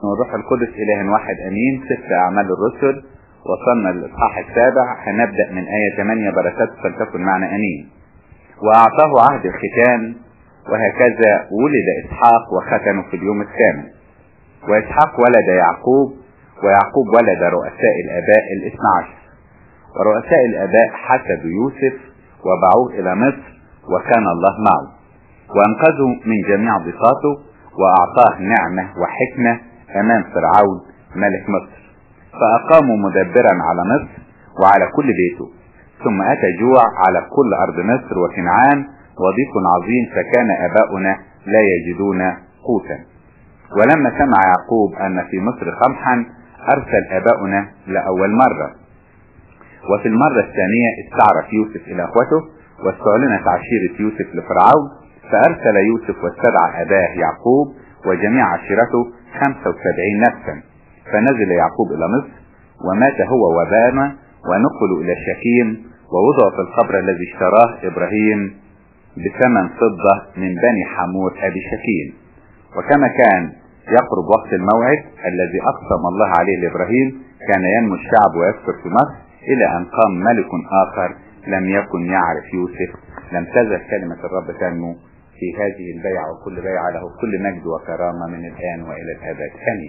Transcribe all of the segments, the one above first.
والروح القدس إله واحد أمين سفر أعمال الرسل وصلنا للإصحاح السابع هنبدأ من آية 8 بركات فلتكن معنا أمين وأعطاه عهد الختان وهكذا ولد إسحاق وختنه في اليوم الثامن وإسحاق ولد يعقوب ويعقوب ولد رؤساء الآباء الاثنى عشر ورؤساء الآباء حسدوا يوسف وباعوه إلى مصر وكان الله معه وأنقذه من جميع ضيقاته وأعطاه نعمة وحكمة أمام فرعون ملك مصر فأقاموا مدبرا على مصر وعلى كل بيته ثم أتى جوع على كل أرض مصر وكنعان وضيق عظيم فكان آباؤنا لا يجدون قوتا ولما سمع يعقوب أن في مصر قمحا أرسل آباؤنا لأول مرة وفي المرة الثانية استعرف يوسف إلى أخوته واستعلنت عشيرة يوسف لفرعون فأرسل يوسف واستدعى أباه يعقوب وجميع عشيرته خمسة وسبعين نفسا فنزل يعقوب إلى مصر ومات هو وبانا ونقلوا إلى شكيم ووضعوا في القبر الذي اشتراه إبراهيم بثمن فضة من بني حمور أبي شكيم وكما كان يقرب وقت الموعد الذي أقسم الله عليه لإبراهيم كان ينمو الشعب ويكثر في مصر إلى أن قام ملك آخر لم يكن يعرف يوسف لم تزل كلمة الرب تنمو في هذه البيعة وكل بيعة له كل مجد وكرامة من الآن وإلى الأبد آمين.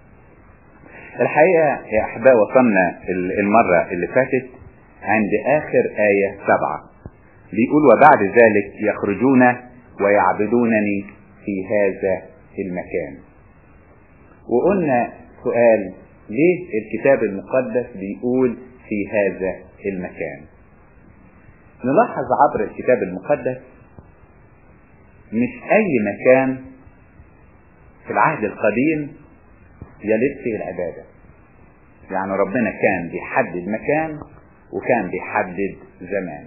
الحقيقة يا أحباب وصلنا المرة اللي فاتت عند آخر آية سبعة بيقول وبعد ذلك يخرجون ويعبدونني في هذا المكان وقلنا سؤال ليه الكتاب المقدس بيقول في هذا المكان نلاحظ عبر الكتاب المقدس مش اي مكان في العهد القديم يليق فيه العبادة يعني ربنا كان بيحدد مكان وكان بيحدد زمان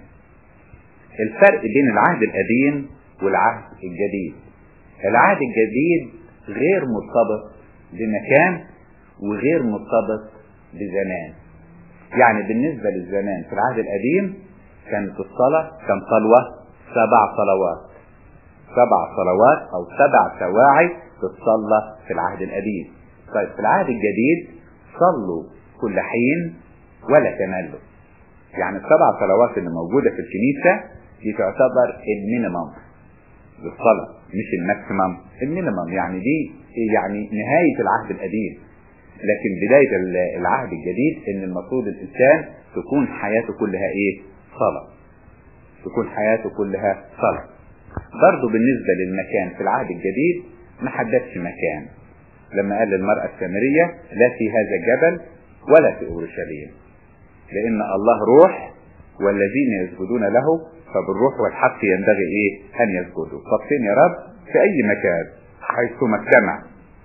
الفرق بين العهد القديم والعهد الجديد العهد الجديد غير مرتبط بمكان وغير مرتبط بزمان يعني بالنسبة للزمان في العهد القديم كانت الصلاة كان صلوة سبع صلوات سبع صلوات او سبع سواعي تتصلى في العهد القديم طيب في العهد الجديد صلوا كل حين ولا تملوا يعني السبع صلوات اللي موجودة في الكنيسة دي تعتبر المينيمم للصلاة مش الماكسيمم المينيمم يعني دي يعني نهاية العهد القديم لكن بداية العهد الجديد ان المفروض الانسان تكون حياته كلها ايه صلاة تكون حياته كلها صلاة برضه بالنسبة للمكان في العهد الجديد ما حددش مكان لما قال للمرأة السامرية لا في هذا الجبل ولا في اورشليم لان الله روح والذين يسجدون له فبالروح والحق ينبغي ايه ان يسجدوا طب فين يا رب في اي مكان حيثما اجتمع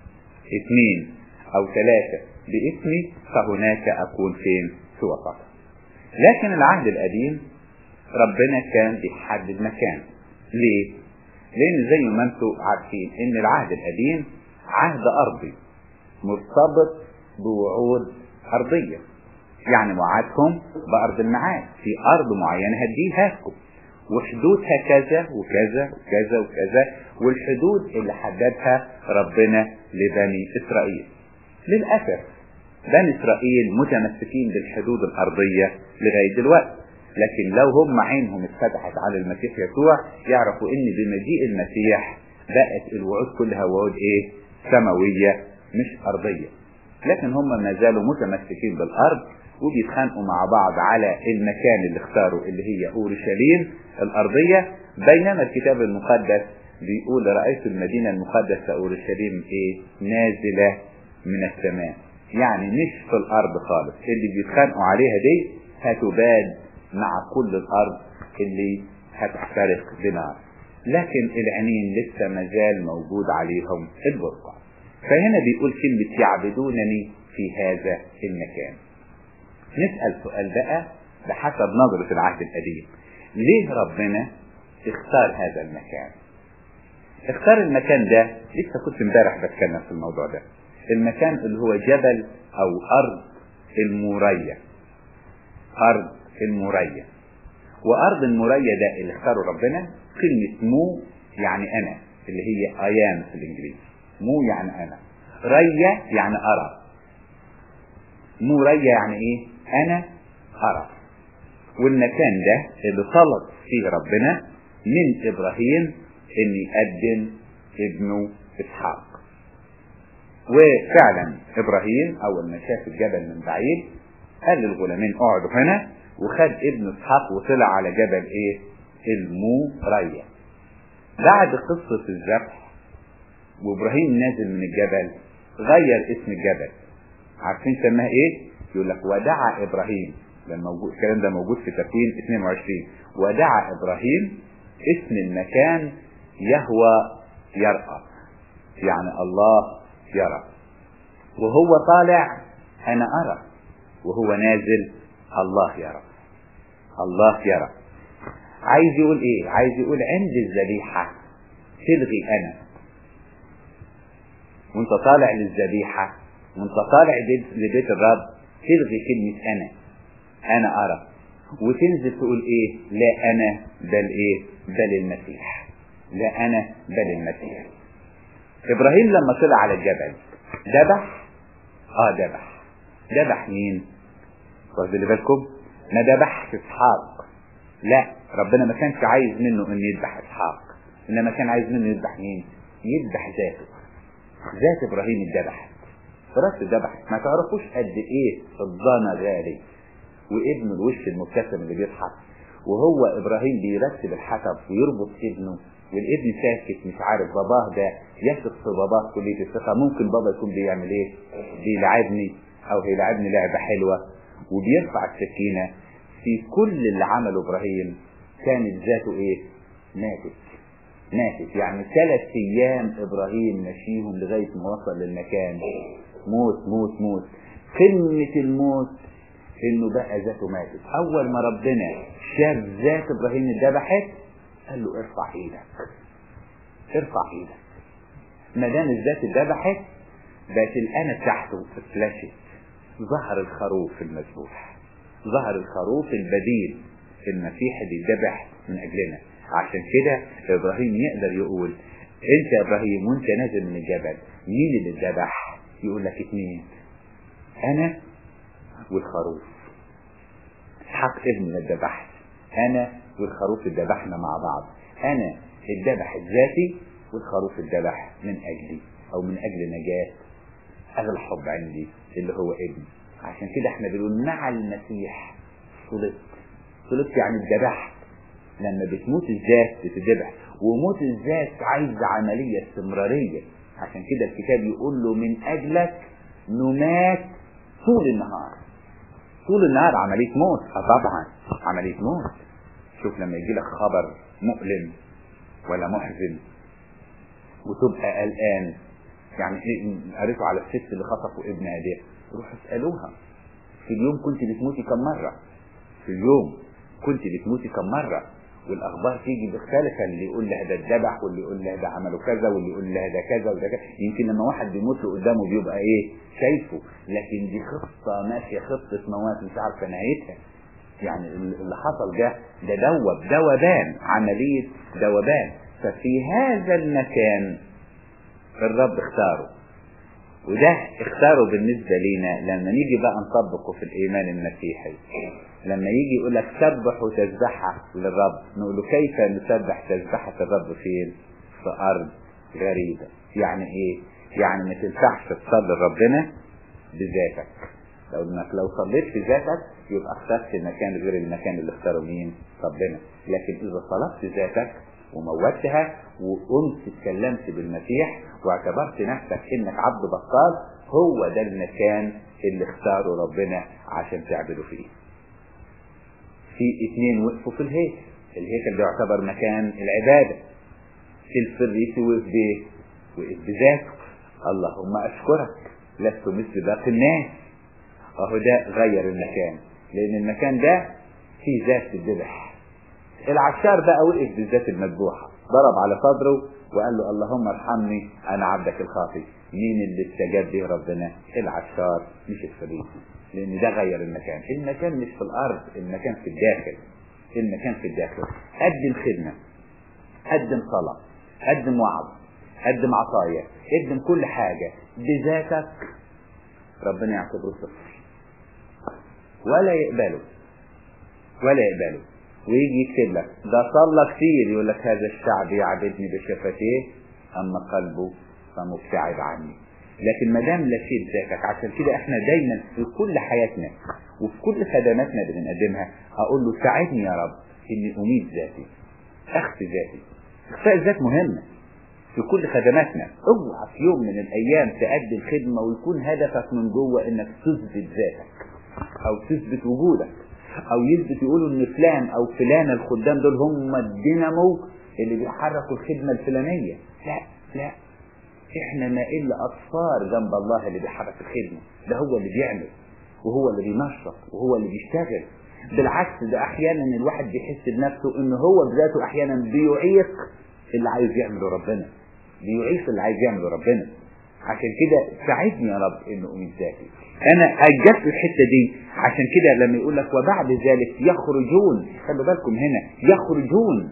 اثنين او ثلاثة باسمي فهناك اكون فين في وسط لكن العهد القديم ربنا كان بيحدد مكان ليه لان زي ما انتم عارفين ان العهد القديم عهد ارضي مرتبط بوعود ارضيه يعني وعدكم بارض الميعاد في ارض معينه هديها لكم وحدودها كذا وكذا وكذا وكذا والحدود اللي حددها ربنا لبني اسرائيل للاسف بني اسرائيل متمسكين بالحدود الارضيه لغايه دلوقتي لكن لو هم عينهم اتفتحت على المسيح يسوع يعرفوا ان بمجيء المسيح بقت الوعود كلها وعود ايه سماويه مش ارضيه لكن هم ما زالوا متمسكين بالارض وبيتخانقوا مع بعض على المكان اللي اختاروا اللي هي اورشليم الارضيه بينما الكتاب المقدس بيقول رايت المدينه المقدسه اورشليم ايه نازله من السماء يعني مش في الارض خالص اللي بيتخانقوا عليها دي هتباد مع كل الارض اللي هتحترق بنار لكن العينين لسه مازال موجود عليهم البرقع فهنا بيقول كلمة يعبدونني في هذا المكان نسأل سؤال بقى بحسب نظرة العهد القديم ليه ربنا اختار هذا المكان اختار المكان ده لسه كنت امبارح بتكلم في الموضوع ده المكان اللي هو جبل او ارض المورية ارض المورية وارض المورية ده اللي اختاره ربنا كلمة مو يعني انا اللي هي ايام في الانجليزي مو يعني انا ريا يعني أرى مو ريا يعني إيه أنا أرى والمكان ده اللي طلب فيه ربنا من إبراهيم إن يقدم ابنه إسحاق وفعلا إبراهيم أول ما شاف الجبل من بعيد قال للغلامين اقعدوا هنا وخد ابن إسحاق وطلع على جبل إيه الموريا بعد قصة الذبح وإبراهيم نازل من الجبل غير اسم الجبل عارفين سماه إيه؟ يقول لك ودعا إبراهيم ده موجود الكلام ده موجود في تكوين 22 ودعا إبراهيم اسم المكان يهوى يرأى يعني الله يرى وهو طالع أنا أرى وهو نازل الله يرى الله يرى عايز يقول ايه عايز يقول عند الذبيحة تلغي انا وانت طالع للذبيحة وانت طالع لبيت الرب تلغي كلمة انا انا ارى وتنزل تقول ايه لا انا بل ايه بل المسيح لا انا بل المسيح ابراهيم لما طلع على الجبل ذبح اه ذبح ذبح مين واخد بالكم ما ذبحش اسحاق لا ربنا ما كانش عايز منه انه يذبح اسحاق انما كان عايز منه يذبح مين يذبح ذاته ذات ابراهيم اتذبحت راس اتذبحت ما تعرفوش قد ايه الضنا غالي وابنه الوش المبتسم اللي بيضحك وهو ابراهيم بيرتب الحطب ويربط ابنه والابن ساكت مش عارف باباه ده يثق في باباه كلية الثقة ممكن بابا يكون بيعمل ايه بيلعبني او هيلعبني لعبة حلوة وبيرفع السكينة في كل اللي عمله ابراهيم كانت ذاته ايه ماتت ماتت يعني ثلاث ايام ابراهيم مشيهم لغاية ما وصل للمكان موت موت موت قمة الموت انه بقى ذاته ماتت اول ما ربنا شاف ذات ابراهيم اتذبحت قال له ارفع ايدك ارفع ايدك ما دام الذات اتذبحت بقت الانا بتاعته اتفلشت ظهر الخروف المذبوح ظهر الخروف البديل المسيح اللي اتذبح من اجلنا عشان كده ابراهيم يقدر يقول انت يا ابراهيم وانت نازل من الجبل مين اللي اتذبح يقول لك اتنين انا والخروف اسحاق ابني اللي اتذبحت انا والخروف اتذبحنا مع بعض انا اتذبح ذاتي والخروف اتذبح من اجلي او من اجل نجاة اغلى حب عندي اللي هو ابني عشان كده احنا بنقول مع المسيح صلبت صلبت يعني اتذبحت لما بتموت الذات بتذبح وموت الذات عايز عملية استمرارية عشان كده الكتاب يقول له من اجلك نمات طول النهار طول النهار عملية موت اه طبعا عملية موت شوف لما يجي لك خبر مؤلم ولا محزن وتبقى قلقان يعني قريتوا على الست اللي خطفوا ابن اديه روحوا اسالوها في اليوم كنت بتموتي كم مره في اليوم كنت بتموتي كم مره والاخبار تيجي مختلفه اللي يقول لها ده اتذبح واللي يقول لها ده عملوا كذا واللي يقول لها ده كذا وده كذا يمكن لما واحد بيموت له قدامه بيبقى ايه شايفه لكن دي خطه ماشيه خطه موات مش عارفه نهايتها يعني اللي حصل ده ده دوب دوبان عمليه دوبان ففي هذا المكان الرب اختاره وده اختاره بالنسبة لينا لما نيجي بقى نطبقه في الإيمان المسيحي لما يجي يقول لك سبح وتسبحة للرب نقول له كيف نسبح تسبحة الرب فين في أرض غريبة يعني إيه يعني ما تنفعش تصلي لربنا بذاتك لو انك لو صليت في ذاتك يبقى اخترت مكان غير المكان اللي اختاره مين ربنا لكن اذا طلبت ذاتك وموتها وقمت اتكلمت بالمسيح واعتبرت نفسك انك عبد بطال هو ده المكان اللي اختاره ربنا عشان تعبده فيه في اتنين وقفوا في الهيكل الهيكل ده يعتبر مكان العبادة الفريسي وقف بايه وقف بذاته اللهم اشكرك لست مثل باقي الناس اهو ده غير المكان لان المكان ده فيه ذات الذبح العشار بقى وقف بالذات المذبوحة ضرب على صدره وقال له اللهم ارحمني انا عبدك الخاطي مين اللي استجاب به ربنا العشار مش الفريسي لان ده غير المكان المكان مش في الارض المكان في الداخل المكان في الداخل قدم خدمة قدم صلاة قدم وعظ قدم عطايا قدم كل حاجة بذاتك ربنا يعتبره صفر ولا يقبله ولا يقبله ويجي يكتب لك ده صلى كتير يقول لك هذا الشعب يعبدني بشفتيه اما قلبه فمبتعد عني لكن ما دام لشيت ذاتك عشان كده احنا دايما في كل حياتنا وفي كل خدماتنا اللي بنقدمها اقول له ساعدني يا رب اني اميت ذاتي اخفي ذاتي اخفاء الذات مهمه في كل خدماتنا اوعى في يوم من الايام تقدم خدمه ويكون هدفك من جوه انك تثبت ذاتك او تثبت وجودك او يثبت يقولوا ان فلان او فلان الخدام دول هم الدينامو اللي بيحركوا الخدمه الفلانيه لا لا احنا ما الا اطفال جنب الله اللي بيحرك الخدمه ده هو اللي بيعمل وهو اللي بينشط وهو اللي بيشتغل بالعكس ده احيانا الواحد بيحس بنفسه ان هو بذاته احيانا بيعيق اللي عايز يعمله ربنا بيعيق اللي عايز يعمله ربنا عشان كده ساعدني يا رب انه امين ذاتي انا اجت الحته دي عشان كده لما يقول لك وبعد ذلك يخرجون خلوا بالكم هنا يخرجون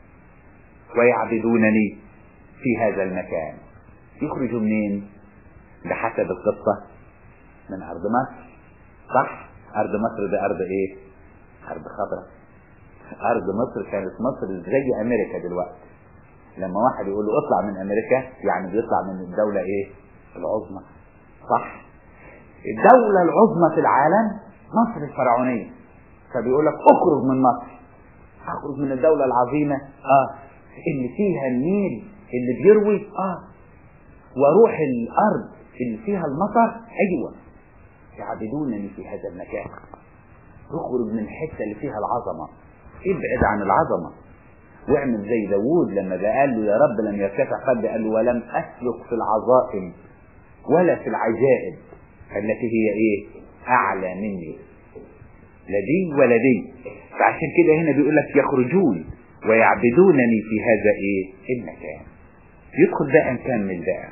ويعبدونني في هذا المكان يخرجوا منين بحسب القصة من أرض مصر صح أرض مصر ده أرض إيه أرض خضراء أرض مصر كانت مصر زي أمريكا دلوقتي لما واحد يقول له اطلع من أمريكا يعني بيطلع من الدولة إيه العظمى صح الدولة العظمى في العالم مصر الفرعونية فبيقول لك اخرج من مصر اخرج من الدولة العظيمة اه اللي فيها النيل اللي بيروي اه واروح الارض اللي فيها المطر ايوه يعبدونني في هذا المكان اخرج من الحته اللي فيها العظمه ابعد عن العظمه واعمل زي داوود لما ده قال له يا رب لم يرتفع قلبي قال له ولم اسلك في العظائم ولا في العجائب التي هي ايه اعلى مني لا دي ولا دي فعشان كده هنا بيقول لك يخرجون ويعبدونني في هذا ايه المكان يدخل بقى نكمل بقى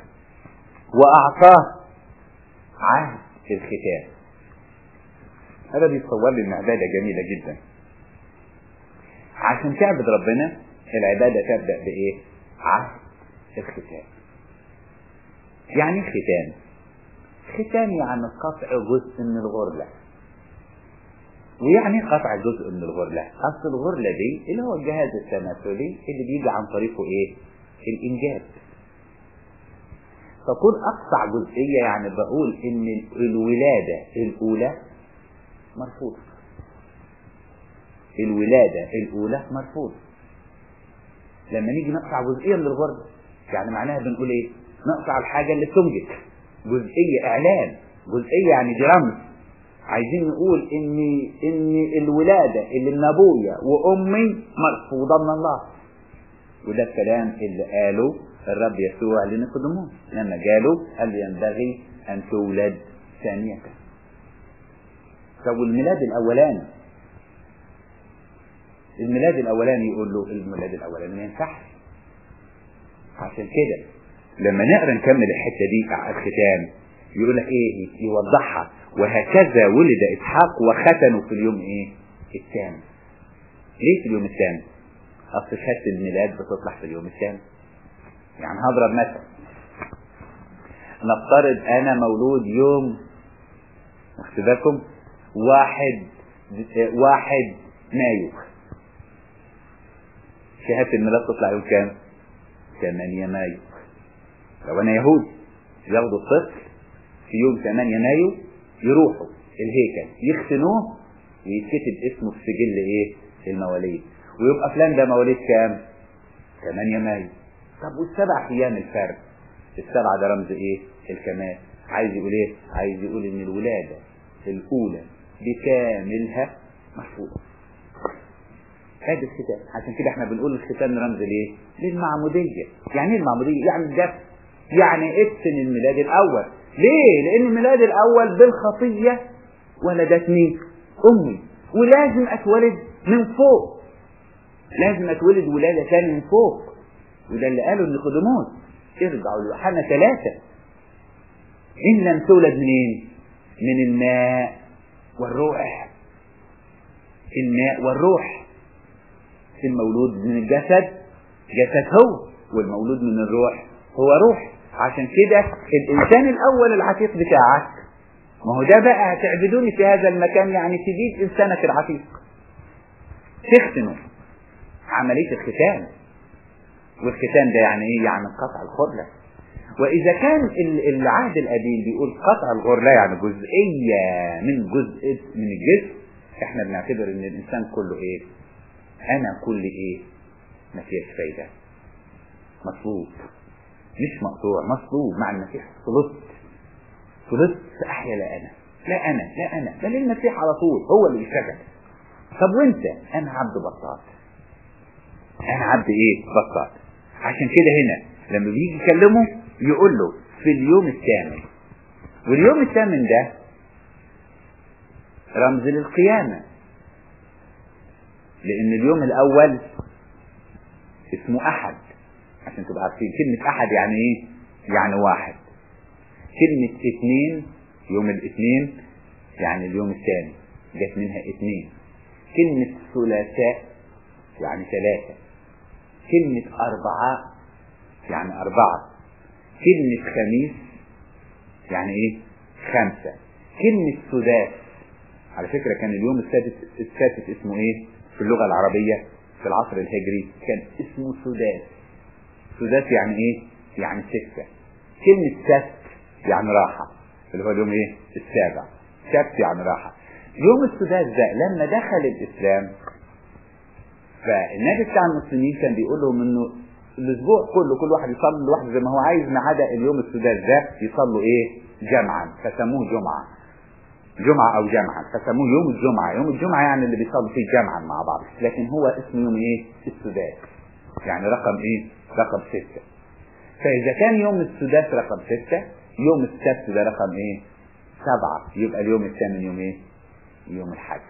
واعطاه عهد الختان هذا بيتصور لي ان عباده جميله جدا عشان تعبد ربنا العباده تبدا بايه عهد الختان يعني ختان ختان يعني قطع جزء من الغرله ويعني قطع جزء من الغرله اصل الغرله دي اللي هو الجهاز التناسلي اللي بيجي عن طريقه ايه الانجاب فكون اقطع جزئيه يعني بقول ان الولاده الاولى مرفوضه الولاده الاولى مرفوضه لما نيجي نقطع جزئيه من الغرب يعني معناها بنقول ايه نقطع الحاجه اللي بتنجب جزئيه اعلان جزئيه يعني دي رمز عايزين نقول ان ان الولاده اللي من ابويا وامي مرفوضه من الله وده الكلام اللي قاله الرب يسوع لنيقوديموس لما جاله قال ينبغي ان تولد ثانية طب الميلاد الاولاني الميلاد الاولاني يقول له الميلاد الاولاني ما ينفعش عشان كده لما نقرا نكمل الحته دي على الختام يقول لك ايه يوضحها وهكذا ولد اسحاق وختنوا في اليوم ايه الثاني ليه في اليوم الثاني اصل شهاده الميلاد بتطلع في اليوم الثاني يعني هضرب مثل نفترض انا مولود يوم واخد بالكم واحد واحد مايو شهادة الميلاد تطلع يوم كام؟ 8 مايو لو انا يهودي ياخدوا الطفل في يوم 8 مايو يروحوا الهيكل يختنوه ويتكتب اسمه في سجل ايه؟ المواليد ويبقى فلان ده مواليد كام؟ 8 مايو طب والسبع ايام الفرد السبعه ده رمز ايه الكمال عايز يقول ايه عايز يقول ان الولاده الاولى بكاملها محفوظه هذا الختان عشان كده احنا بنقول الختان رمز ليه للمعموديه يعني ايه المعموديه يعني الدفن يعني ادفن الميلاد الاول ليه لان الميلاد الاول بالخطيه ولدتني امي ولازم اتولد من فوق لازم اتولد ولاده ثانيه من فوق وده اللي قاله نيقوديموس ارجعوا ليوحنا ثلاثة إن لم تولد منين؟ من الماء والروح الماء والروح المولود من الجسد جسد هو والمولود من الروح هو روح عشان كده الانسان الاول العتيق بتاعك ما هو ده بقى هتعبدوني في هذا المكان يعني تجيب انسانك العتيق تختنوا عملية الختان والختان ده يعني ايه يعني قطع الخردة واذا كان العهد القديم بيقول قطع الغرلة يعني جزئية من جزء من الجسم احنا بنعتبر ان الانسان كله ايه انا كل ايه ما فيهاش فايدة مطلوب مش مقطوع مطلوب مع المسيح صلبت صلبت احيا لا انا لا انا لا انا بل المسيح على طول هو اللي يشتغل طب وانت انا عبد بطاط انا عبد ايه بطاط عشان كده هنا لما بيجي يكلمه يقول له في اليوم الثامن واليوم الثامن ده رمز للقيامة لان اليوم الاول اسمه احد عشان تبقى عارفين كلمة احد يعني ايه يعني واحد كلمة اثنين يوم الاثنين يعني اليوم الثاني جت منها اثنين كلمة ثلاثاء يعني ثلاثة كلمة أربعاء يعني أربعة كلمة خميس يعني إيه خمسة كلمة سداس على فكرة كان اليوم السادس السادس اسمه إيه في اللغة العربية في العصر الهجري كان اسمه سداس سداس يعني إيه يعني ستة كلمة سبت يعني راحة اللي هو اليوم إيه السابع سبت يعني راحة يوم السداس ده لما دخل الإسلام فالنبي بتاع المسلمين كان بيقول لهم انه الاسبوع كله كل واحد يصلي لوحده زي ما هو عايز ما عدا اليوم السداس ده يصلوا ايه جمعا فسموه جمعه جمعه او جمعا فسموه يوم الجمعه يوم الجمعه يعني اللي بيصلوا فيه جمعا مع بعض لكن هو اسمه يوم ايه السداس يعني رقم ايه رقم ستة فاذا كان يوم السداس رقم ستة يوم السبت ده رقم ايه سبعة يبقى اليوم الثامن يوم ايه يوم الحج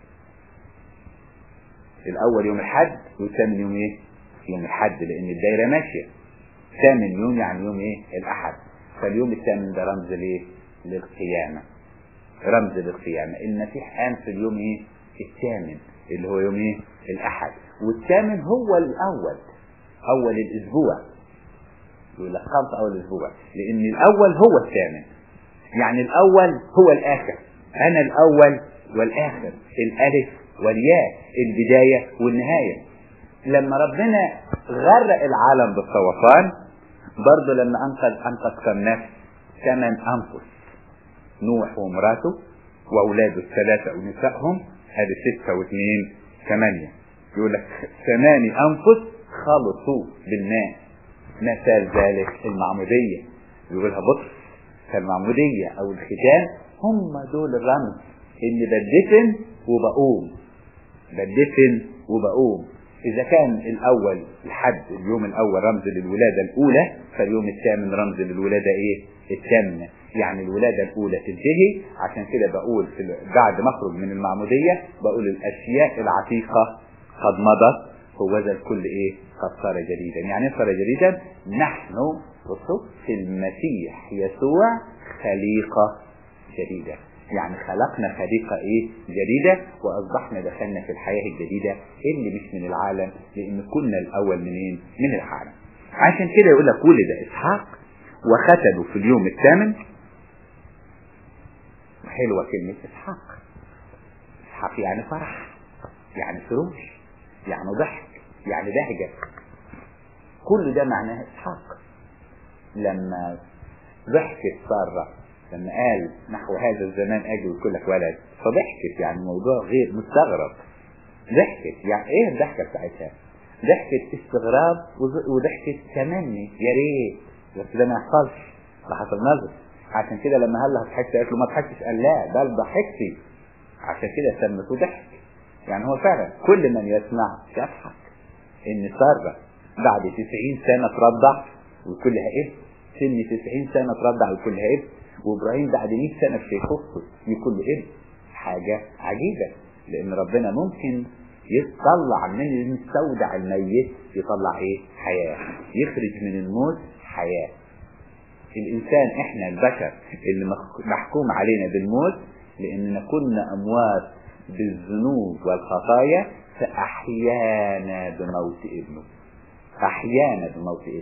الاول يوم الحد والثامن يوم ايه يوم الحد لان الدايره ماشيه ثامن يوم يعني يوم ايه الاحد فاليوم الثامن ده رمز ليه للقيامه رمز للقيامه المسيح قام في اليوم ايه الثامن اللي هو يوم ايه الاحد والثامن هو الاول اول الاسبوع يقول لك خمس اول الاسبوع لان الاول هو الثامن يعني الاول هو الاخر انا الاول والاخر الالف والياء البداية والنهاية لما ربنا غرق العالم بالطوفان برضه لما انقذ انقذ كم نفس ثمان انفس نوح ومراته واولاده الثلاثة ونسائهم هذه ستة واثنين ثمانية يقول لك ثماني انفس خلصوا بالماء مثال ذلك المعمودية يقولها بطرس فالمعمودية او الختان هم دول الرمز اني بدفن وبقوم بدفن وبقوم إذا كان الأول الحد اليوم الأول رمز للولادة الأولى فاليوم الثامن رمز للولادة إيه؟ الثامنة يعني الولادة الأولى تنتهي عشان كده بقول في بعد ما أخرج من المعمودية بقول الأشياء العتيقة قد مضت هو ذا الكل إيه؟ قد صار جديدا يعني صار جديدا نحن بصوا في المسيح يسوع خليقة جديدة يعني خلقنا خليقة ايه جديدة واصبحنا دخلنا في الحياة الجديدة اللي مش من العالم لان كنا الاول منين من العالم عشان كده يقول لك ولد اسحاق وختلوا في اليوم الثامن حلوة كلمة اسحاق اسحاق يعني فرح يعني سرور يعني ضحك يعني بهجة كل ده معناه اسحاق لما ضحكت سارة لما قال نحو هذا الزمان اجي ويقول لك ولد فضحكت يعني الموضوع غير مستغرب ضحكت يعني ايه الضحكه بتاعتها ضحكت استغراب وضحكت تمني يا ريت بس ده ما يحصلش ده حصل نظر عشان كده لما قال لها ضحكت قالت له ما ضحكتش قال لا بل ضحكتي عشان كده سمته ضحك يعني هو فعلا كل من يسمع يضحك ان ساره بعد 90 سنه ترضع ويكون لها ابن سن 90 سنه ترضع ويكون لها ابن وابراهيم بعد 100 سنه في شيخوخته يكون له ابن حاجه عجيبه لان ربنا ممكن يطلع من المستودع الميت يطلع ايه حياه يخرج من الموت حياه الانسان احنا البشر اللي محكوم علينا بالموت لاننا كنا اموات بالذنوب والخطايا فاحيانا بموت ابنه احيانا بموت ابنه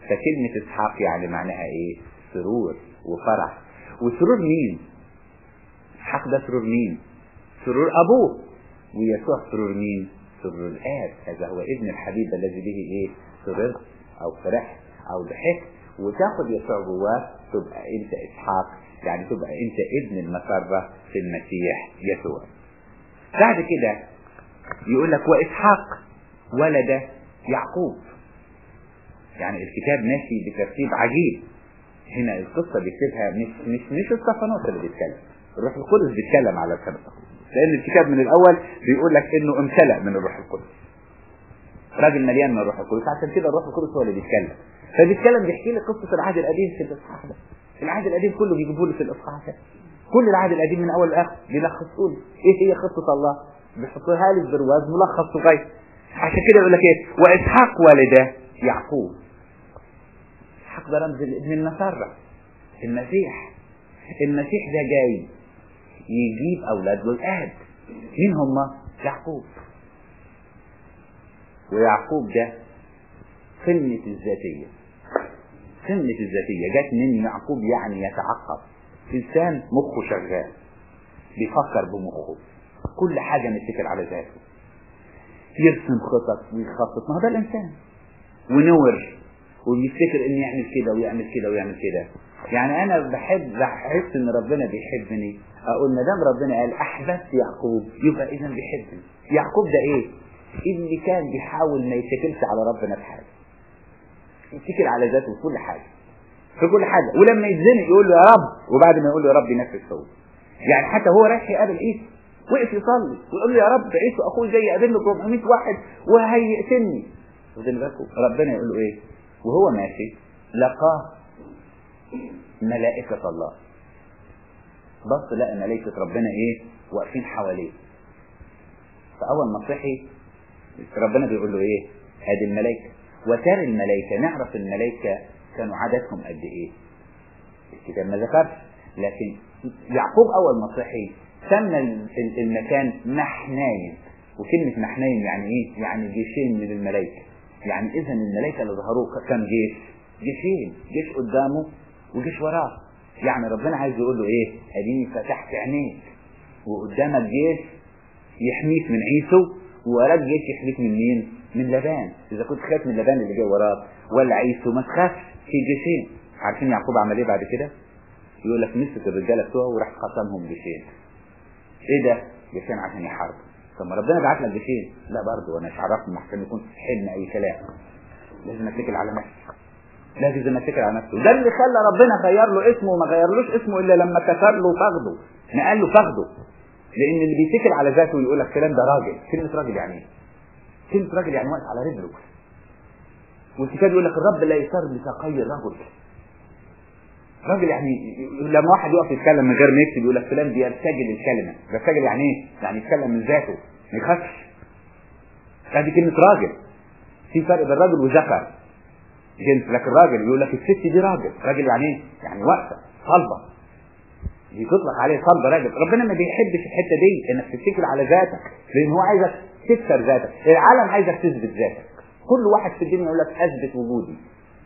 فكلمة اسحاق يعني معناها ايه سرور وفرح وسرور مين اسحاق ده سرور مين سرور ابوه ويسوع سرور مين سرور الاب هذا هو ابن الحبيب الذي به ايه سررت او فرحت او ضحكت وتاخد يسوع جواه تبقى انت اسحاق يعني تبقى انت ابن المسرة في المسيح يسوع بعد كده يقول لك واسحاق ولد يعقوب يعني الكتاب ماشي بترتيب عجيب هنا القصة بيكتبها مش مش مش الصفنات اللي بيتكلم الروح القدس بيتكلم على لسان لأن الكتاب من الأول بيقول لك إنه امتلأ من الروح القدس راجل مليان من الروح القدس عشان كده الروح القدس هو اللي بيتكلم فبيتكلم بيحكي لي قصة العهد القديم في الإصحاح ده العهد القديم كله بيجيبوا لي في الإصحاح ده كل العهد القديم من أول لآخر بيلخصوا لي إيه هي خطة الله بيحطوها لي برواز ملخص صغير عشان كده يقول لك إيه وإسحاق والده يعقوب إسحاق ده رمز ابن المسرة المسيح المسيح ده جاي يجيب أولاد له الآب مين هم؟ يعقوب ويعقوب ده قمة الذاتية قمة الذاتية جت من يعقوب يعني يتعقب إنسان مخه شغال بيفكر بمخه كل حاجة متكل على ذاته يرسم خطط ويخطط ما هو ده الإنسان ونور وبيفتكر إنه يعمل كده ويعمل كده ويعمل كده يعني أنا بحب بحس إن ربنا بيحبني أقول ما دام ربنا قال أحببت يعقوب يبقى إذا بيحبني يعقوب ده إيه؟ اللي كان بيحاول ما يتكلش على ربنا في حاجة يتكل على ذاته في كل حاجة في كل حاجة ولما يتزنق يقول له يا رب وبعد ما يقول له يا رب ينفذ هو يعني حتى هو رايح يقابل عيسى وقف يصلي ويقول له يا رب عيسى اخوي جاي يقابلني 400 واحد وهيقتلني واخدين بالكم ربنا يقول له ايه وهو ماشي لقاه ملائكة الله بص لقى ملائكة ربنا ايه واقفين حواليه فأول ما صحي ربنا بيقول له ايه ادي الملائكة وترى الملائكة نعرف الملائكة كانوا عددهم قد ايه الكتاب ما ذكرش لكن يعقوب اول ما صحي سمى المكان محنايم وكلمة محنايم يعني ايه يعني جيشين من الملائكة يعني اذا الملائكة اللي ظهروه كم جيش جيشين جيش قدامه وجيش وراه يعني ربنا عايز يقول له ايه اديني فتحت عينيك وقدامك جيش يحميك من عيسو ووراك جيش يحميك من مين من لبان اذا كنت خايف من لبان اللي جاي وراك ولا عيسو ما تخافش في جيشين عارفين يعقوب عمل ايه بعد كده يقول لك مسك الرجاله بتوعه وراح قسمهم جيشين ايه ده جيشين عشان يحاربوا طب ما ربنا بعت لك جيشين لا برضه وانا مش عارفهم احسن يكون حلم اي كلام لازم اتكل على نفسي لازم اتكل على نفسه ده اللي خلى ربنا غير له اسمه وما غيرلوش اسمه الا لما كسر له فخده نقل له فخده لان اللي بيتكل على ذاته ويقول لك كلام ده راجل كلمه راجل يعني ايه كلمه راجل يعني واقف على رجله والكتاب يقول لك الرب لا يسر بساقي الرجل راجل يعني لما واحد يقف يتكلم من غير ما يكتب يقول لك فلان بيرتجل الكلمه بيرتجل يعني ايه يعني يتكلم من ذاته ما يخافش هذه كلمه راجل في فرق بين راجل وذكر جنس لكن راجل يقول لك الست دي راجل راجل يعني ايه يعني واقفه صلبه دي تطلق عليه صلبه راجل ربنا ما بيحبش الحته دي انك تتكل على ذاتك لان هو عايزك تكسر ذاتك العالم عايزك تثبت ذاتك كل واحد في الدنيا يقول لك اثبت وجودي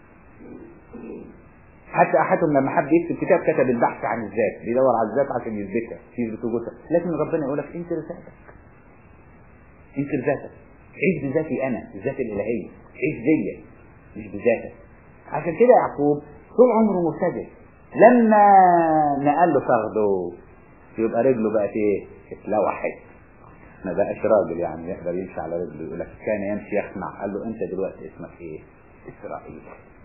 حتى احدهم لما حب يكتب كتاب كتب البحث عن الذات بيدور على الذات عشان يثبتها يثبت وجودها لكن ربنا يقول لك انكر ذاتك انكر ذاتك عيش بذاتي انا الذات الالهيه عيش بيا مش بذاتك عشان كده يعقوب طول عمره مبتدئ لما نقل له فخده يبقى رجله بقت ايه اتلوحت ما بقاش راجل يعني يقدر يمشي على رجله يقول لك كان يمشي يخمع قال له انت دلوقتي اسمك ايه اسرائيل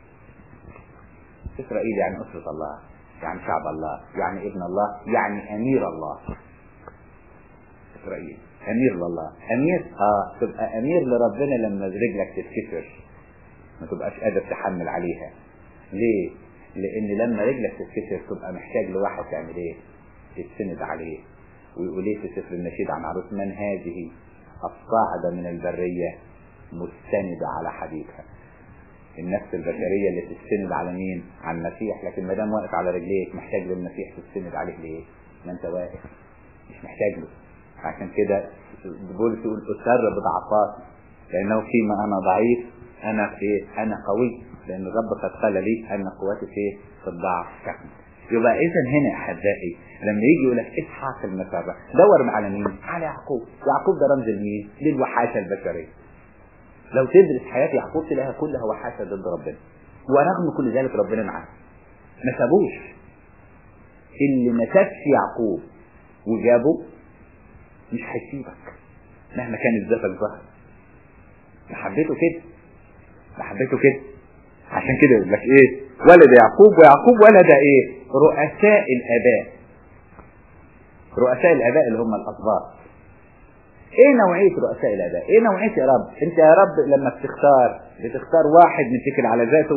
اسرائيل يعني اسرة الله يعني شعب الله يعني ابن الله يعني امير الله اسرائيل امير لله امير اه تبقى امير لربنا لما رجلك تتكسر ما تبقاش قادر تحمل عليها ليه لان لما رجلك تتكسر تبقى محتاج لواحد تعمل ايه تتسند عليه ويقول ايه في سفر النشيد عن عروس من هذه الصاعدة من البرية مستندة على حبيبها النفس البشرية اللي تستند على مين على المسيح لكن ما دام واقف على رجليك محتاج للمسيح تستند عليه ليه ما انت واقف مش محتاج له عشان كده بولس يقول أسر بضعفاتي لأنه فيما أنا ضعيف انا ايه انا قوي لان الرب قد قال لي ان قوتي في في الضعف تكمن يبقى اذا هنا يا احبائي لما يجي يقول لك اسحاق المسرة دور على مين؟ على يعقوب، يعقوب ده رمز لمين؟ للوحاشه البشريه. لو تدرس حياه يعقوب تلاقيها كلها وحاشه ضد ربنا. ورغم كل ذلك ربنا معاه. ما سابوش. اللي ما سابش يعقوب وجابه مش هيسيبك. مهما كان الزفل ظهر. محبته كده. محبته كده. عشان كده يقول لك ايه؟ ولد يعقوب ويعقوب ولد ايه؟ رؤساء الاباء. رؤساء الاباء اللي هم الاسباط. ايه نوعية رؤساء الاباء؟ ايه نوعية يا رب؟ انت يا رب لما بتختار بتختار واحد متكل على ذاته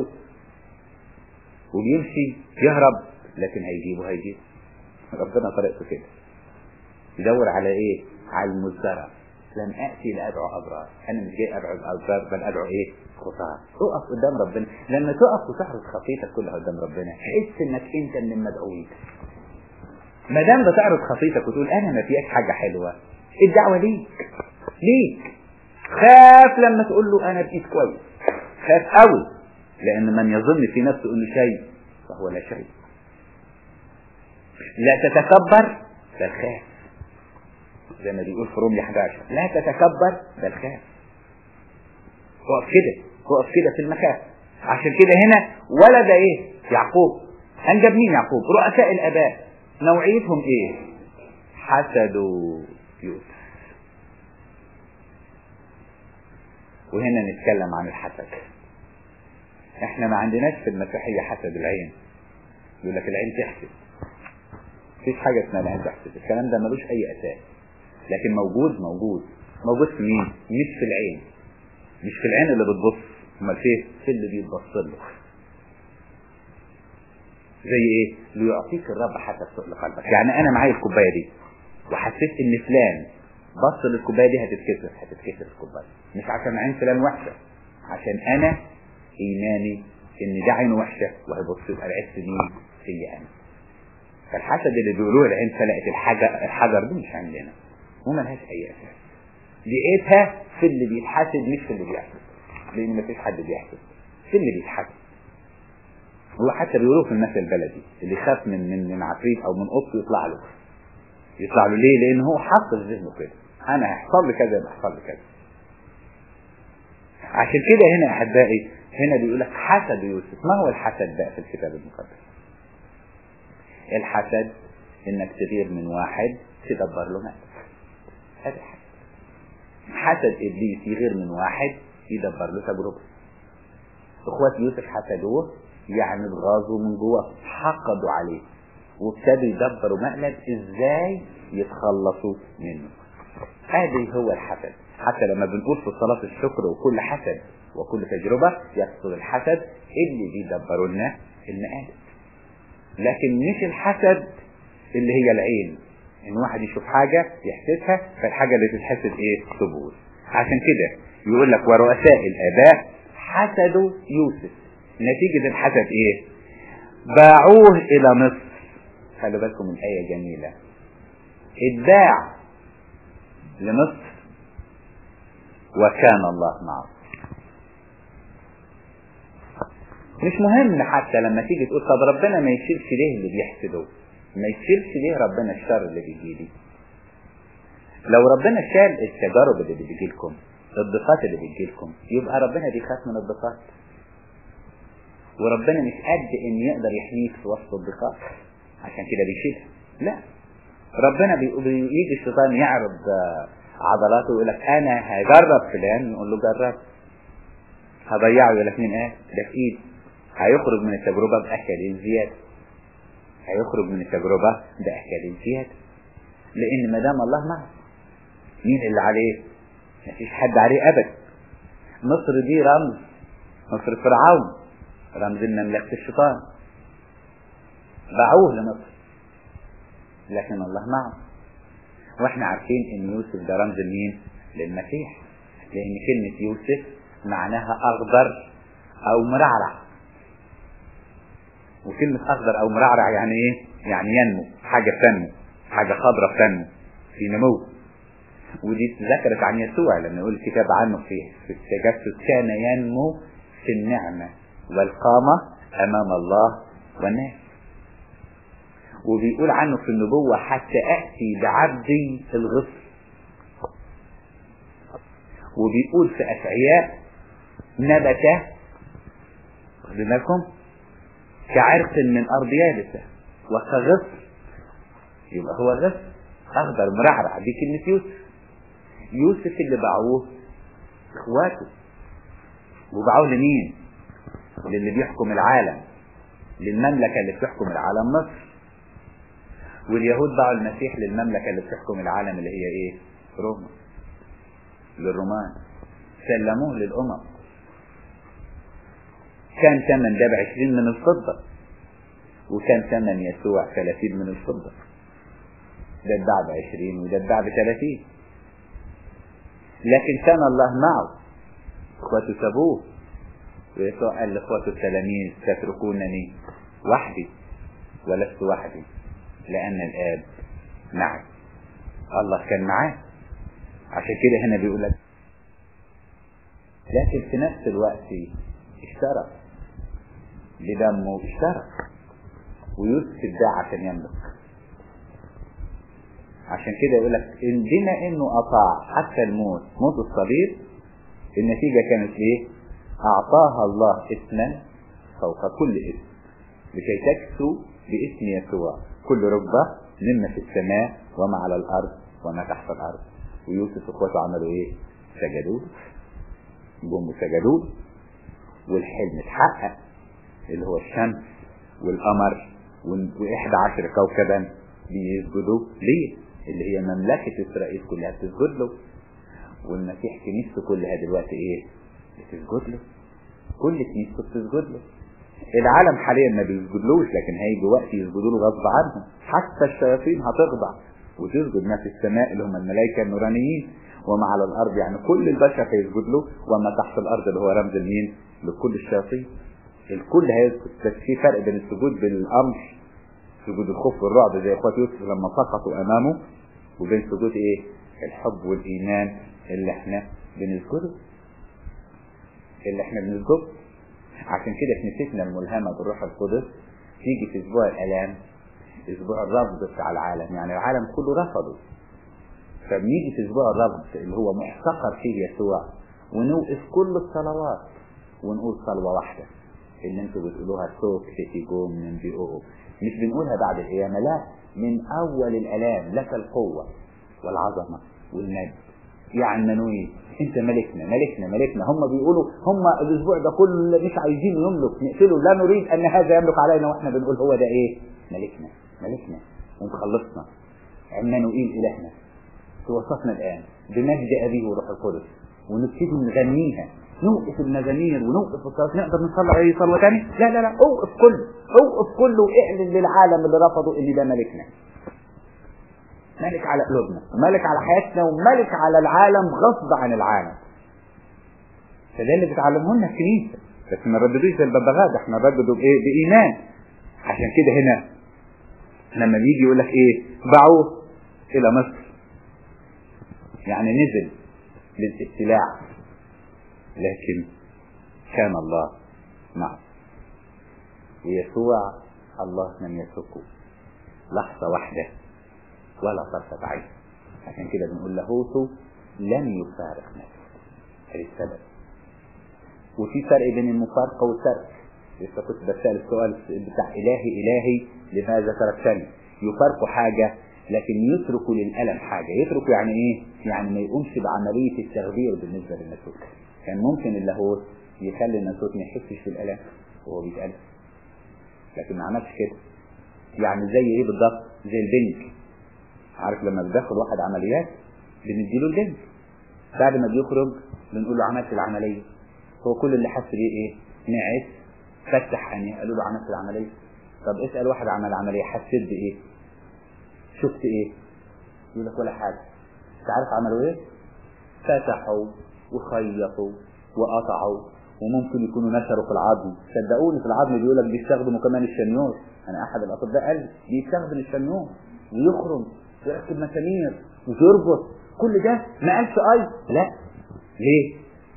وبيمشي يهرب لكن هيجيبه هيجيبه. ربنا طريقته كده. يدور على ايه؟ على المزدرع. لم اتي لادعو ابرار، انا مش جاي ادعو الابرار بل ادعو ايه؟ خطاه. تقف قدام ربنا، لما تقف وتحرص خطيتك كلها قدام ربنا، تحس انك انت من المدعوين. ما دام بتعرض خطيتك وتقول انا ما فيهاش حاجه حلوه، الدعوه ليك. ليك. خاف لما تقول له انا بقيت كويس. خاف قوي لان من يظن في نفسه انه شيء فهو لا شيء. لا تتكبر بل خاف. زي ما بيقول في رومية 11 لا تتكبر بل خاف وقف كده وقف كده في المكان عشان كده هنا ولد ايه يعقوب انجب مين يعقوب رؤساء الاباء نوعيتهم ايه حسدوا يوسف وهنا نتكلم عن الحسد احنا ما عندناش في المسيحية حسد العين يقول لك العين تحسد مفيش حاجة اسمها العين تحسد الكلام ده ملوش اي اساس لكن موجود موجود موجود في مين مش في العين مش في العين اللي بتبص امال فين في اللي بيتبص له زي ايه ليعطيك الرب حسب سؤل قلبك يعني انا معايا الكوبايه دي وحسيت ان فلان بص للكوبايه دي هتتكسر هتتكسر الكوبايه مش عشان عين فلان وحشه عشان انا ايماني ان ده عين وحشه وهيبص يبقى العين مين هي انا فالحسد اللي بيقولوه العين فلقت الحجر الحجر دي مش عندنا وملهاش اي اساس لقيتها في اللي بيتحاسد مش في اللي بيحسد لان مفيش حد بيحسد في اللي بيتحاسد هو حتى بيقولوا في المثل البلدي اللي خاف من من من عفريت او من قط يطلع له يطلع له ليه؟ لان هو حط في ذهنه كده انا هيحصل لي كذا يبقى هيحصل لي كذا عشان كده هنا يا احبائي هنا بيقول لك حسد يوسف ما هو الحسد بقى في الكتاب المقدس الحسد انك تغير من واحد تدبر له نفسك هذا الحسد حسد ابليس يغير من واحد يدبر له تجربه اخوات يوسف حسدوه يعني اتغاظوا من جوه حقدوا عليه وابتدوا يدبروا مقلب ازاي يتخلصوا منه هذه هو الحسد حتى لما بنقول في صلاة الشكر وكل حسد وكل تجربة يقصد الحسد اللي بيدبروا لنا المقالب لكن مش الحسد اللي هي العين ان واحد يشوف حاجة يحسدها فالحاجة اللي تتحسد ايه تبوظ عشان كده يقول لك ورؤساء الاباء حسدوا يوسف نتيجة الحسد ايه باعوه الى مصر خلوا بالكم من آية جميلة اتباع لمصر وكان الله معه مش مهم حتى لما تيجي تقول طب ربنا ما يشيلش ليه اللي بيحسده ما يشيلش ليه ربنا الشر اللي بيجي لي لو ربنا شال التجارب اللي بتجي لكم الضيقات اللي بتجي لكم يبقى ربنا بيخاف من الضيقات وربنا مش قد ان يقدر يحميك في وسط الضيقات عشان كده بيشيلها لا ربنا بيجي الشيطان يعرض عضلاته ويقول لك انا هجرب فلان نقول له جرب هضيعه يقول لك مين ايه ده في ايدي هيخرج من التجربة بأكل زيادة هيخرج من التجربة بأكل زيادة لأن ما دام الله معه مين اللي عليه؟ مفيش حد عليه أبدا مصر دي رمز مصر فرعون رمز مملكة الشيطان باعوه لمصر لكن الله معه واحنا عارفين ان يوسف ده رمز لمين للمسيح لان كلمة يوسف معناها اخضر او مرعرع وكلمة اخضر او مرعرع يعني ايه يعني ينمو حاجة تنمو حاجة خضرة تنمو في نمو ودي ذكرت عن يسوع لما يقول الكتاب عنه في في التجسد كان ينمو في النعمة والقامة أمام الله والناس وبيقول عنه في النبوة حتى أأتي بعبدي الغصن وبيقول في أشعياء نبت واخدين بالكم كعرق من أرض يابسة وكغصن يبقى هو غصن أخضر مرعرع دي كلمة يوسف يوسف اللي باعوه إخواته وباعوه لمين؟ للي بيحكم العالم للمملكة اللي بتحكم العالم مصر واليهود باعوا المسيح للمملكة اللي بتحكم العالم اللي هي ايه روما للرومان سلموه للأمم كان ثمن ده بعشرين من الفضة وكان ثمن يسوع ثلاثين من الفضة ده اتباع بعشرين وده اتباع بثلاثين لكن كان الله معه اخواته سابوه ويسوع قال لاخواته التلاميذ تتركونني وحدي ولست وحدي لأن الآب معي الله كان معاه عشان كده هنا بيقول لك لكن في نفس الوقت اشترك بدمه اشترك ويوسف ادعى عشان يملك عشان كده يقول لك إن بما انه اطاع حتى الموت موت الصليب النتيجة كانت ايه اعطاها الله اسما فوق كل اسم لكي تكسو باسم يسوع كل ركبة مما في السماء وما على الارض وما تحت الارض ويوسف اخواته عملوا ايه سجدوا جم سجدوا والحلم اتحقق اللي هو الشمس والقمر واحدى عشر كوكبا بيسجدوا ليه اللي هي مملكة اسرائيل كلها بتسجد له والمسيح كنيسته كلها دلوقتي ايه بتسجد له كل كنيسته بتسجد له العالم حاليا ما بيسجدلوش لكن هيجي وقت يسجدوا له غصب عنهم حتى الشياطين هتخضع وتسجد ما في السماء اللي هم الملائكة النورانيين وما على الأرض يعني كل البشر هيسجد له وما تحت الأرض اللي هو رمز المين لكل الشياطين الكل هيسجد بس في فرق بين السجود بالأمر سجود الخوف والرعب زي اخوات يوسف لما سقطوا أمامه وبين سجود ايه الحب والإيمان اللي احنا بنسجده اللي احنا بنسجده عشان كده كنيستنا الملهمة بالروح القدس تيجي في اسبوع الالام اسبوع الرفض بتاع العالم يعني العالم كله رفضه فبنيجي في اسبوع الرفض اللي هو محتقر فيه يسوع ونوقف كل الصلوات ونقول صلوة واحدة اللي انتوا بتقولوها سوك في جوم من بيقوه مش بنقولها بعد القيامة لا من اول الالام لك القوة والعظمة والمجد يا عمانويل انت ملكنا ملكنا ملكنا هم بيقولوا هم الاسبوع ده كله مش عايزين يملك نقتله لا نريد ان هذا يملك علينا واحنا بنقول هو ده ايه ملكنا ملكنا ومخلصنا عمانوئيل الهنا توصفنا الان بمجد ابيه وروح القدس ونبتدي نغنيها نوقف المزامير ونوقف الصلاه نقدر نصلي اي صلاه تاني لا لا لا اوقف كله اوقف كله واعلن للعالم اللي رفضوا ان ده ملكنا ملك على قلوبنا وملك على حياتنا وملك على العالم غصب عن العالم فده اللي بتعلمه لنا الكنيسه بس ما نرددوش زي الببغاء ده احنا نردده بايه بايمان عشان كده هنا لما بيجي يقول لك ايه باعوه الى مصر يعني نزل للاستلاع لكن كان الله معه ويسوع الله لم يتركه لحظة واحدة ولا طرفة عين عشان كده بنقول لاهوته لم يفارق نفسه هذا السبب وفي فرق بين المفارقة والترك لسه كنت بسأل السؤال بتاع إلهي إلهي لماذا تركتني يفارقوا حاجة لكن يتركوا للألم حاجة يتركوا يعني إيه يعني ما يقومش بعملية التغيير بالنسبة للناسوت كان ممكن اللاهوت يخلي الناسوت ما يحسش بالألم وهو بيتألم لكن ما عملش كده يعني زي ايه بالضبط زي البنك عارف لما بيدخل واحد عمليات بنديله البنك بعد ما بيخرج بنقول له عملت العملية هو كل اللي حس بيه ايه نعس فتح عينيه قالوا له عملت العملية طب اسأل واحد عمل عملية حسيت بايه شفت ايه يقول لك ولا حاجة انت عارف عملوا ايه فتحوا وخيطوا وقطعوا وممكن يكونوا نشروا في العظم صدقوني في العظم بيقول لك بيستخدموا كمان الشنيور انا احد الاطباء قال لي بيستخدم الشنيور ويخرم ويركب مسامير وتربط كل ده ما قالش اي لا ليه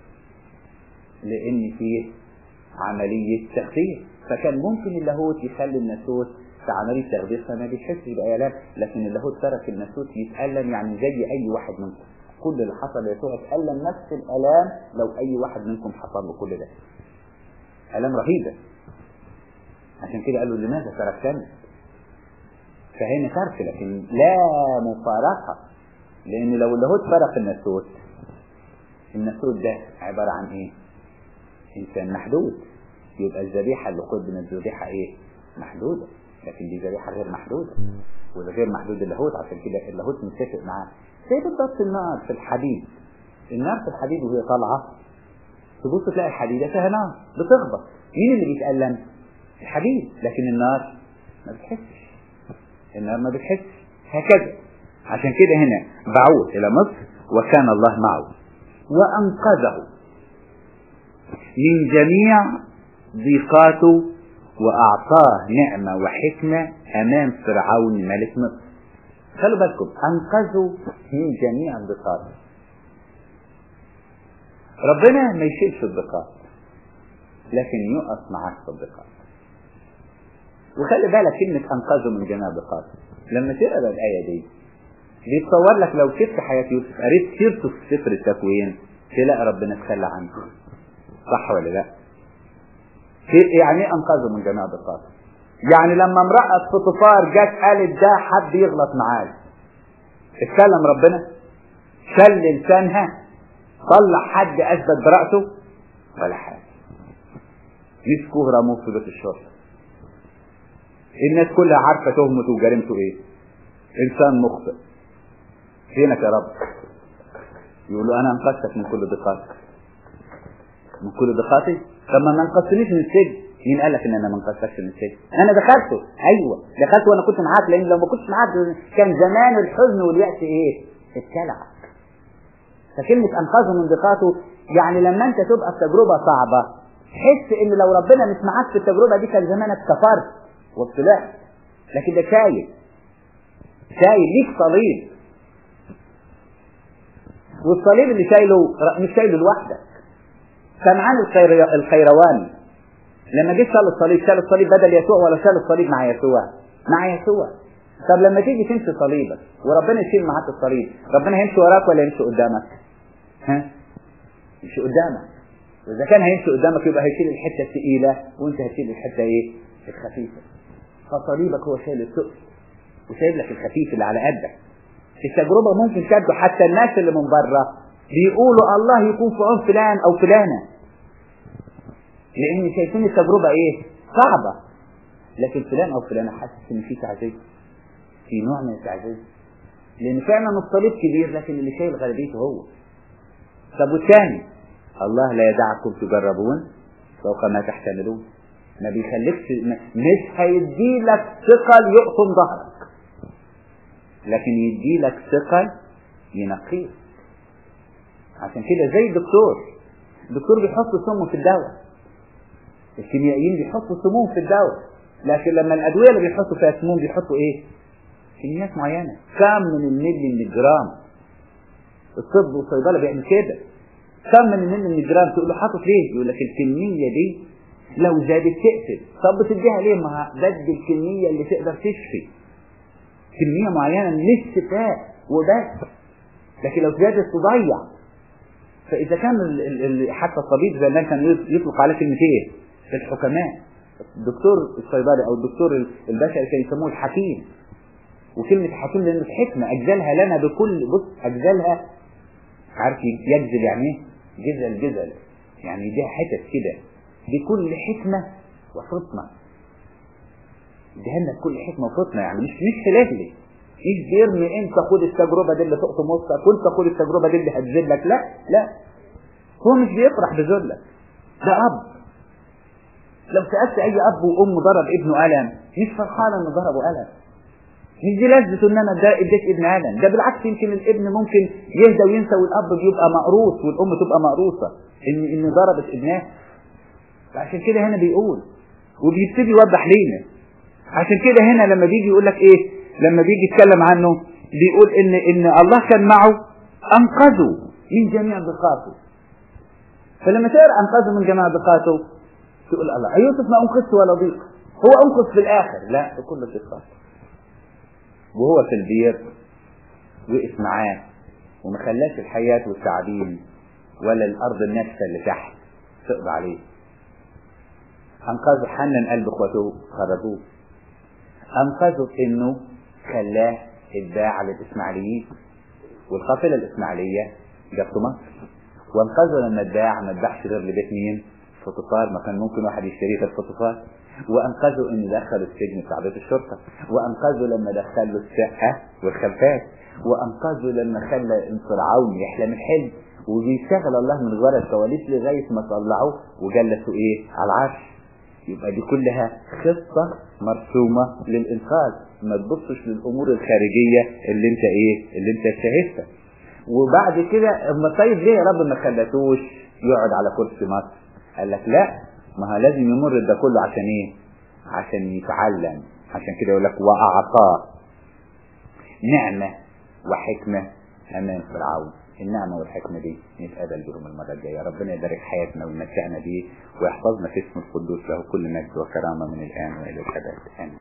لان فيه عملية تغذية فكان ممكن اللاهوت يخلي الناسوت في عملية تغذية فما بيحسش بآلام لكن اللاهوت ترك الناسوت يتألم يعني زي أي واحد منكم كل اللي حصل ليسوع اتألم نفس الآلام لو أي واحد منكم حصل له كل ده آلام رهيبة عشان كده قالوا لماذا تركتني فهنا ترك لكن لا مفارقة لأن لو اللاهوت فرق الناسوت الناسوت ده عبارة عن إيه؟ إنسان محدود يبقى الذبيحة اللي قدمت ذبيحة إيه؟ محدودة لكن دي ذبيحة غير محدودة وده غير محدود اللاهوت عشان كده اللاهوت متفق معاه زي بالضبط النار في الحديد النار في الحديد وهي طالعة تبص تلاقي الحديدة فيها نار بتخبط مين اللي بيتألم؟ الحديد لكن النار ما بتحسش النار ما بتحسش هكذا عشان كده هنا بعوث إلى مصر وكان الله معه وأنقذه من جميع ضيقاته وأعطاه نعمة وحكمة أمام فرعون ملك مصر خلوا بالكم أنقذوا من جميع الضيقات ربنا ما يشيلش الضيقات لكن يقف معاك في الضيقات وخلي بالك كلمة أنقذوا من جميع الضيقات لما تقرا الآية دي بيتصور لك لو شفت حياة يوسف قريت سيرته في سفر التكوين تلاقي ربنا تخلى عنه صح ولا لا؟ يعني ايه انقذه من جميع الضيقات؟ يعني لما امرأة فطفار جت قالت ده حد يغلط معايا اتكلم ربنا شل لسانها طلع حد اثبت براءته ولا حاجه مسكوه رموه في بيت الشرطه الناس كلها عارفه تهمته وجريمته ايه انسان مخطئ فينك يا رب يقول له انا انقذتك من كل ضيقاتك من كل ضيقاتي طب ما انقذتنيش من السجن مين قال لك ان انا ما انقذتكش من السجن انا دخلته ايوه دخلت وانا كنت معاك لان لو ما كنتش معاك كان زمان الحزن واليأس ايه اتكلع فكلمة انقذه من ضيقاته يعني لما انت تبقى في تجربة صعبة تحس ان لو ربنا مش معاك في التجربة دي كان زمانك كفرت وطلعت لكن ده شايل شايل ليك صليب والصليب اللي شايله مش شايله لوحدك سمعان الخير الخيرواني لما جه شال الصليب شال الصليب بدل يسوع ولا شال الصليب مع يسوع مع يسوع طب لما تيجي تمشي صليبك وربنا يشيل معاك الصليب ربنا هيمشي وراك ولا يمشي قدامك ها يمشي قدامك واذا كان هيمشي قدامك يبقى هيشيل الحته الثقيله وانت هتشيل الحته ايه الخفيفه فصليبك هو شايل الثقل وسايب لك الخفيف اللي على قدك في التجربه ممكن تبدو حتى الناس اللي من بره بيقولوا الله يكون في عون فلان او فلانه لان شايفين التجربه ايه صعبه لكن فلان او فلانه حاسس ان في تعزيه في نوع من التعزيه لان فعلا الصليب كبير لكن اللي شايل غالبيته هو طب والثاني الله لا يدعكم تجربون فوق ما تحتملون ما بيخليكش مش هيدي لك ثقل يقطم ظهرك لكن يدي لك ثقل ينقيك عشان كده زي الدكتور الدكتور بيحط سمه في الدواء الكيميائيين بيحطوا سموم في الدواء لكن لما الادويه اللي بيحطوا فيها سموم بيحطوا ايه كميات معينه كم من الملي من الجرام الطب والصيدله بيعمل كده كم من الملي من الجرام تقول له حاطط ليه يقول لك الكميه دي لو زادت تقتل طب بتديها ليه ما بدي الكميه اللي تقدر تشفي كميه معينه من الشفاء وبس لكن لو زادت تضيع فاذا كان ال ال حتى الطبيب زمان كان يطلق عليه كلمه ايه الحكماء الدكتور الصيدلي او الدكتور البشري كان يسموه الحكيم وكلمة حكيم لأنه حكمة أجزلها لنا بكل بص أجزلها عارف يجزل يعني إيه؟ جزل جزل يعني يديها حتت كده بكل حكمة وفطنة يديها لنا بكل حكمة وفطنة يعني مش مش فلهلي مش بيرمي انت خد التجربة دي اللي تقطم وسطك وانت خد التجربة دي اللي هتذلك لا لا هو مش بيفرح بذلك ده أب لو سألت أي أب وأم ضرب ابنه ألم مش فرحان إنه ضربه ألم مش دي لذته إن أنا ده اديت ابن ألم ده بالعكس يمكن الابن ممكن يهدى وينسى والأب بيبقى مقروص والأم تبقى مقروصة إن إن ضربت ابنها عشان كده هنا بيقول وبيبتدي يوضح لينا عشان كده هنا لما بيجي يقول لك إيه لما بيجي يتكلم عنه بيقول إن إن الله كان معه انقذوا من جميع ضيقاته فلما تقرا انقذوا من جميع ضيقاته تقول الله يوسف ما انقذش ولا ضيق هو انقذ في الاخر لا في كل الضيقات وهو في البير وقف معاه وما خلاش الحياة والتعدين ولا الأرض الناشفة اللي تحت تقضى عليه أنقذه حنن قلب إخوته خرجوه أنقذه إنه خلاه اتباع للإسماعيليين والقافلة الإسماعيلية جابته مصر وانقذه لما اتباع ما اتباعش غير لبيت مين؟ فوتوفار ما كان ممكن واحد يشتريه غير فوتوفار وانقذه ان دخله السجن بتاع بيت الشرطه وانقذه لما دخله الشقه والخلفات وانقذه لما خلى فرعون يحلم الحلم وبيشتغل الله من ورا الكواليس لغايه ما طلعوه وجلسوا ايه على العرش يبقى دي كلها خطه مرسومه للانقاذ ما تبصش للامور الخارجيه اللي انت ايه اللي انت شايفها وبعد كده اما طيب ليه يا رب ما خلتوش يقعد على كرسي مصر قال لك لا ما هو لازم يمر ده كله عشان ايه عشان يتعلم عشان كده يقول لك واعطاه نعمه وحكمه امام فرعون النعمه والحكمه دي نتقابل بهم المره الجايه ربنا يبارك حياتنا ويمتعنا بيه ويحفظنا في اسم القدوس له كل مجد وكرامه من الان والى الابد امين